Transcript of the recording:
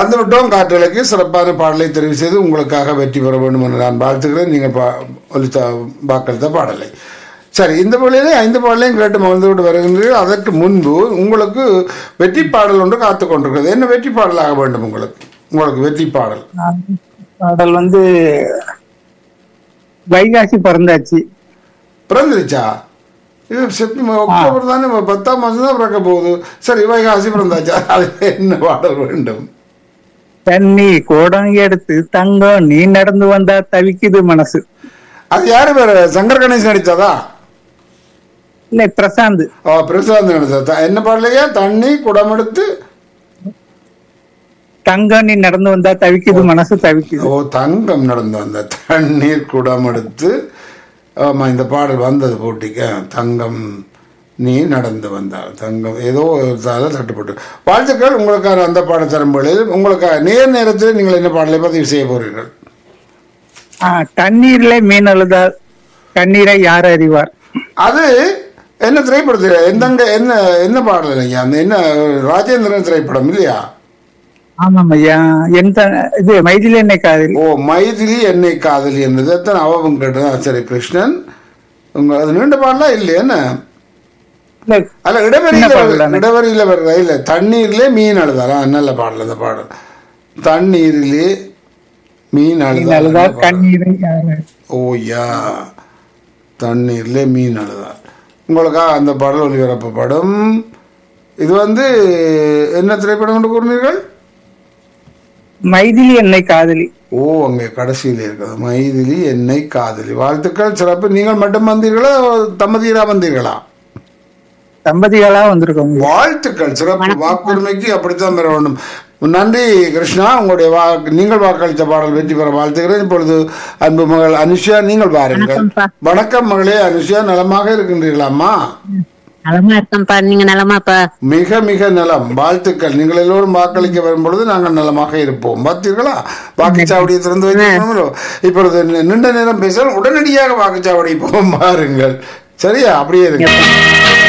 வந்துவிட்டோம் காற்றலைக்கு சிறப்பான பாடலை தெரிவு செய்து உங்களுக்காக வெற்றி பெற வேண்டும் என்று நான் வாழ்த்துக்கிறேன் நீங்கள் பா ஒலித்த வாக்களித்த பாடலை சரி இந்த வேளையிலே ஐந்து பாடலையும் கேட்டு மகிழ்ந்து விட்டு வருகின்றீர்கள் அதற்கு முன்பு உங்களுக்கு வெற்றி பாடல் ஒன்று காத்து கொண்டிருக்கிறது என்ன வெற்றி பாடலாக வேண்டும் உங்களுக்கு உங்களுக்கு வெற்றி பாடல் பாடல் வந்து வைகாசி பிறந்தாச்சு பிறந்துருச்சா இது செப்டம்பர் அக்டோபர் தானே இப்ப பத்தாம் மாதம் தான் பிறக்க போகுது சரி வைகாசி பிறந்தாச்சா அது என்ன பாடல் வேண்டும் தண்ணி கோடம் எடுத்து தங்கம் நீ நடந்து வந்தா தவிக்குது மனசு அது யாரு பேரு சங்கர் கணேஷ் நடித்ததா இல்ல பிரசாந்த் ஓ பிரசாந்த் நடித்ததா என்ன பாடலையா தண்ணி குடம் எடுத்து தங்கம் நீ நடந்து வந்தா தவிக்குது மனசு தவிக்குது ஓ தங்கம் நடந்து வந்த தண்ணீர் குடம் எடுத்து ஆமா இந்த பாடல் வந்தது போட்டிக்கு ஆ, தங்கம் நீ நடந்து வந்தாள் தங்கம் ஏதோ ஒரு தால தட்டுப்பட்டு வாழ்த்துக்கள் உங்களுக்கான அந்த பாடல் தரும்பொழுது உங்களுக்கு நேர் நேரத்தில் நீங்கள் என்ன பாடலை பதிவு செய்ய போறீர்கள் ஆஹ் தண்ணீர்ல மீன் அழுதா கண்ணீரை யார் அறிவார் அது என்ன திரைப்படத்தில் எந்தங்க என்ன என்ன பாடல் இல்லையா அந்த என்ன ராஜேந்திரன் திரைப்படம் இல்லையா ஆமாம் ஐயா என் த- இது மைதிலி என்னை காதல் ஓ மைதிலி என்னை காதலி என்றது எத்தனை அவவும் கேட்டதா சரி கிருஷ்ணன் உங்க அது நீண்ட பாடலா இல்லையா என்ன இல்ல அல்ல சின்ன இடவெளியில பாடல் வருது- தானே. இடவெளியில வருதா இல்ல தண்ணீர்லே மீன் அழுதாரா நல்ல பாடல் அந்த பாடல் தண்ணீரிலே மீன் மீன் அழுதார் அழுதா நல்ல பாடல். கண்ணீரை யார் அறிவார். ஓய்யா தண்ணீர்லே மீன் அழுதார் உங்களுக்காக அந்த பாடல் ஒளிபரப்பப்படும் இது வந்து என்ன திரைப்படம் என்று கூறினீர்கள் மைதிலி என்னை காதலி ஓ அங்கே கடைசியில் இருக்கிறது மைதிலி என்னை காதலி வாழ்த்துக்கள் சிறப்பு நீங்கள் மட்டும் வந்தீர்களா தம்பதியரா வந்தீர்களா தம்பதிகளா வந்திருக்கோம் வாழ்த்துக்கள் சிறப்பு வாக்குரிமைக்கு அப்படித்தான் பெற வேண்டும் நன்றி கிருஷ்ணா உங்களுடைய வாக்கு நீங்கள் வாக்களித்த பாடல் வெற்றி பெற வாழ்த்துகிறேன் இப்பொழுது அன்பு மகள் அனுஷா நீங்கள் பாருங்கள் வணக்கம்ப்பா. வணக்கம் மகளே அனுஷா நலமாக இருக்கின்றீர்களாம்மா நலமா இருக்கேன்ப்பா நீங்க நலமாப்பா மிக மிக நலம் வாழ்த்துக்கள் நீங்கள் எல்லோரும் வாக்களிக்க வரும் பொழுது நாங்கள் நலமாக இருப்போம் பார்த்தீர்களா வாக்குச்சாவடியை திறந்து வைக்கிறோமோ இப்பொழுது நி- நீண்ட நேரம் பேச உடனடியாக வாக்குச்சாவடி போகும் பாருங்கள் சரியா அப்படியே இருக்கு